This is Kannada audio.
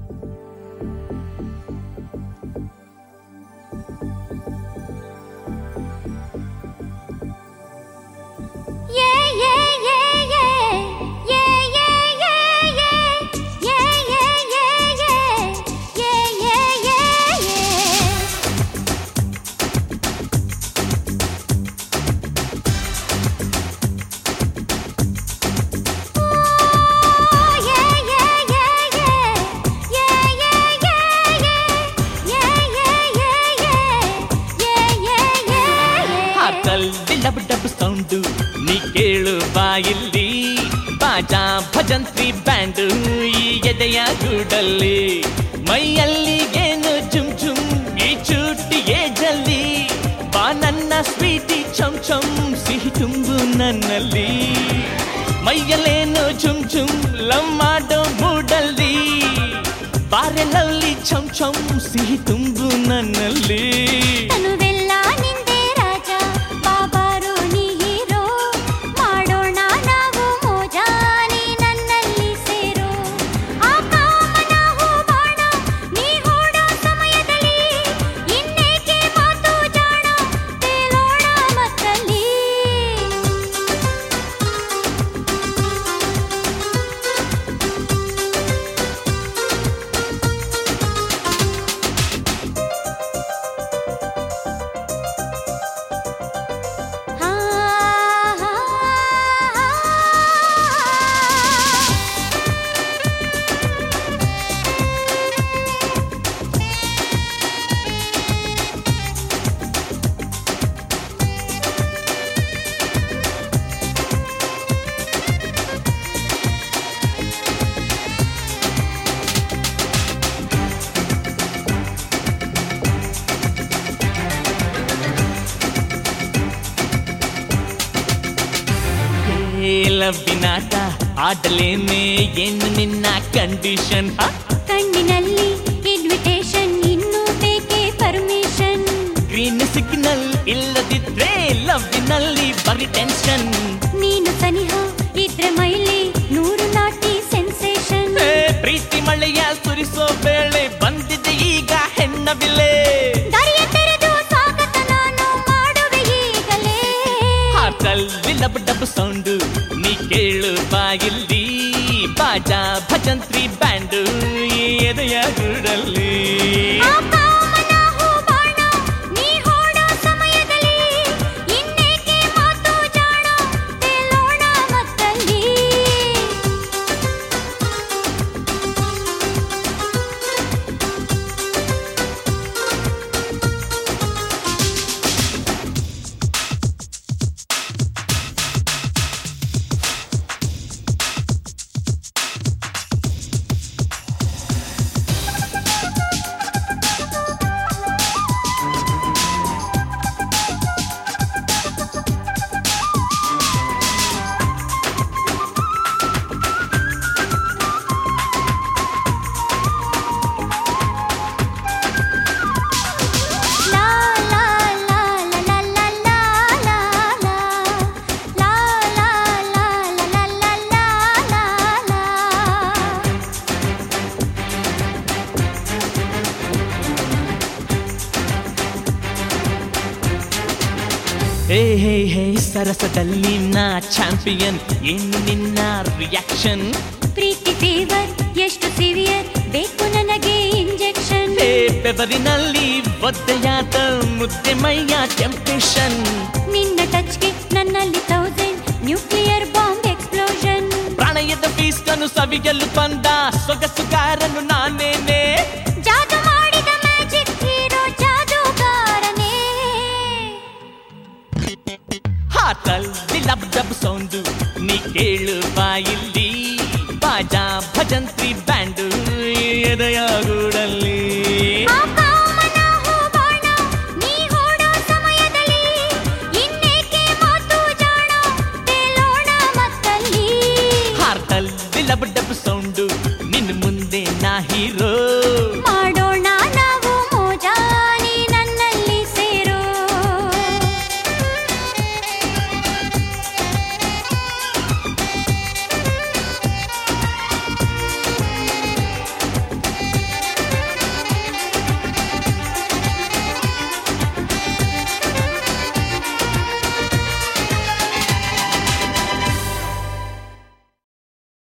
ಹಾಟಲ್ಲಿ ಡಬ್ ಡಬ್ ಸೌಂಡು ನೀ ಕೇಳು ಬಾಯಿಲ್ಲಿ ಬಾಜಾ ಭಜಂತ್ರಿ ಬ್ಯಾಂಡ್ ಈ ಎದೆಯ ಗೂಡಲ್ಲಿ ಮೈಯಲ್ಲಿ ಏನು ಜುಮ್ ಜುಮ್ ಈ ಚೂಟಿ ಏಜಲ್ಲಿ ಬಾ ನನ್ನ ಸ್ವೀಟಿ ಚಮ್ ಚಮ್ ಸಿಹಿ ತುಂಬು ನನ್ನಲ್ಲಿ ಮೈಯಲ್ಲೇನು ಝುಮ್ ಝುಮ್ ಲವ್ ಮಾಡೋ ಮೂಡಲ್ಲಿ ಬಾರೆಲಲ್ಲಿ ಚಮ್ ಚಮ್ ಸಿಹಿ ತುಂಬು ನನ್ನಲ್ಲಿ ತನುವೆಲ್ಲ ನಿಂದೆ ರಾಜ ಬಾಬಾರು ನೀ ಹೀರೋ ಮಾಡೋಣ ನಾವು ಮೋಜ ನೀ ನನ್ನಲ್ಲಿ ಸೇರೋ ಆ ಕಾಮನ ಹೂವಾಣ ನೀ ಓಡೋ ಸಮಯದಲ್ಲಿ ಇನ್ನೇಕೆ ಮಾತು ಜಾಣ ತೇಲೋಣ ಮತ್ತಲ್ಲಿ ಹಾ ಹಾ ಲವ್ವಿನಾಟ ಆಡಲೇನೆ ಏನು ನಿನ್ನ ಕಂಡೀಷನ್ ಕಣ್ಣಿನಲ್ಲಿ ಇನ್ವಿಟೇಷನ್ ಇನ್ನೂ ಬೇಕೇ ಪರ್ಮಿಷನ್ ಗ್ರೀನ್ ಸಿಗ್ನಲ್ ಇಲ್ಲದಿದ್ರೆ ಲವ್ವಿನಲ್ಲಿ ಬರೀ ಟೆನ್ಷನ್ ನೀನು ಸನಿಹ ಇದ್ರೆ ಮೈಲಿ ನೂರು ನಾಟಿ ಸೆನ್ಸೇಷನ್ ಪ್ರೀತಿ ಮಳೆಯ ಸುರಿಸೋ ವೇಳೆ ಬಂದಿದೆ ಈಗ ಹೆಣ್ಣ ಬಿಲೆ ದಾರಿಯ ತೆರೆದು ಸ್ವಾಗತ ನಾನು ಮಾಡುವೆ ಈಗಲೇ ಹಾಟಲ್ಲಿ ಡಬ್ ಡಬ್ ಸೌಂಡು ನೀ ಕೇಳು ಬಾಯಿಲ್ಲಿ ಬಾಜಾ ಭಜಂತ್ರಿ ಬ್ಯಾಂಡು ಎದೆಯ ಗೂಡಲ್ಲಿ ಆ ಕಾಮನ ಹೂವಾಣ ನೀ ಓಡೋ ಸಮಯದಲ್ಲಿ ಇನ್ನೇಕೆ ಮಾತು ಜಾಣ ತೇಲೋಣ ಮತ್ತಲ್ಲಿ ಲಾ ಲಾ ಲಾ ಲಾ ಲಾ ಲಾ ಲಾ ಲಾ ಲಾ ಲಾ ಲಾ ಲಾ ಲಾ ಲಾ ಲಾ ಹೇ ಹೇ ಹೇ ಸರಸದಲ್ಲಿ ನಾ ಚಾಂಪಿಯನ್ ಏನು ನಿನ್ನ ರಿಯಾಕ್ಷನ್ ಪ್ರೀತಿ ಫೀವರ್ ಎಷ್ಟು ಸಿವಿಯರ್ ಬೇಕು ನನಗೆ ಇಂಜೆಕ್ಷನ್ ಹೇ ಬೆವರಿನಲ್ಲಿ ಒದ್ದೆಯಾದ ಮುದ್ದೆ ಮೈಯ ಟೆಂಪ್ಟೇಷನ್ ನಿನ್ನ ಟಚ್ಗೆ ನನ್ನಲ್ಲಿ ತೌಸಂಡ್ ನ್ಯೂಕ್ಲಿಯರ್ ಬಾಂಬ್ ಎಕ್ಸ್ಪ್ಲೋಷನ್ ಪ್ರಾಣಯದ ಫೀಸ್ಟನ್ನು ಸವಿಯಲು ಬಂದ ಸೊಗಸುಗಾರನು ನಾನೇನೆ ಜಾದು ಮಾಡಿದ ಮ್ಯಾಜಿಕ್ ಹೀರೋ ಜಾದೂಗಾರನೇ ಹಾಟಲ್ಲಿ ಲಬ್ ಡಬ್ ಸೌಂಡು ನೀ ಕೇಳು ಬಾಯಿಲ್ಲಿ ಬಾಜಾ ಭಜಂತ್ರಿ ಬ್ಯಾಂಡು ಎದೆಯ ಗೂಡಲ್ಲಿ ಆ ಕಾಮನ ಹೂವಾಣ ನೀ ಓಡೋ ಸಮಯದಲ್ಲಿ ಇನ್ನೇಕೆ ಮಾತು ಜಾಣ ತೇಲೋಣ ಮತ್ತಲ್ಲಿ ಹಾರ್ಟಲ್ಲಿ ಲಬ್ ಡಬ್ ಸೌಂಡು ನಿನ್ನ ಮುಂದೆ ನಾ ಹೀರೋ